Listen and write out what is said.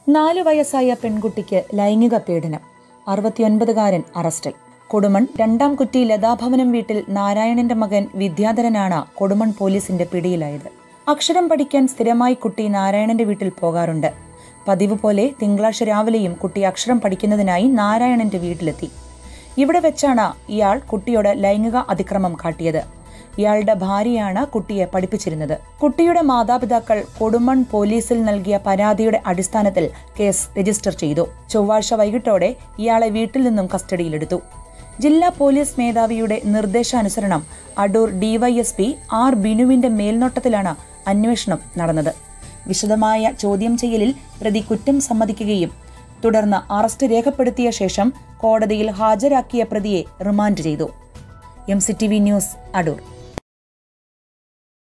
നാലു വയസ്സായ പെൺകുട്ടിക്ക് ലൈംഗിക പീഡനം അറുപത്തിയൊൻപതുകാരൻ അറസ്റ്റിൽ കൊടുമൺ രണ്ടാം കുറ്റി ലതാഭവനം വീട്ടിൽ നാരായണന്റെ മകൻ വിദ്യാധരനാണ് കൊടുമൺ പോലീസിന്റെ പിടിയിലായത് അക്ഷരം പഠിക്കാൻ സ്ഥിരമായി കുട്ടി നാരായണന്റെ വീട്ടിൽ പോകാറുണ്ട് പതിവ് പോലെ തിങ്കളാഴ്ച രാവിലെയും കുട്ടി അക്ഷരം പഠിക്കുന്നതിനായി നാരായണന്റെ വീട്ടിലെത്തി ഇവിടെ വെച്ചാണ് ഇയാൾ കുട്ടിയോട് ലൈംഗിക അതിക്രമം കാട്ടിയത് ഇയാളുടെ ഭാര്യയാണ് കുട്ടിയെ പഠിപ്പിച്ചിരുന്നത് കുട്ടിയുടെ മാതാപിതാക്കൾ കൊടുമൺ പോലീസിൽ നൽകിയ പരാതിയുടെ അടിസ്ഥാനത്തിൽ കേസ് രജിസ്റ്റർ ചെയ്തു ചൊവ്വാഴ്ച വൈകിട്ടോടെ ഇയാളെ വീട്ടിൽ നിന്നും കസ്റ്റഡിയിലെടുത്തു ജില്ലാ പോലീസ് മേധാവിയുടെ നിർദ്ദേശാനുസരണം അടൂർ ഡിവൈഎസ്പി ആർ ബിനുവിന്റെ മേൽനോട്ടത്തിലാണ് അന്വേഷണം നടന്നത് വിശദമായ ചോദ്യം ചെയ്യലിൽ പ്രതി കുറ്റം സമ്മതിക്കുകയും തുടർന്ന് അറസ്റ്റ് രേഖപ്പെടുത്തിയ ശേഷം കോടതിയിൽ ഹാജരാക്കിയ പ്രതിയെ റിമാൻഡ് ചെയ്തു M C T V news Adoor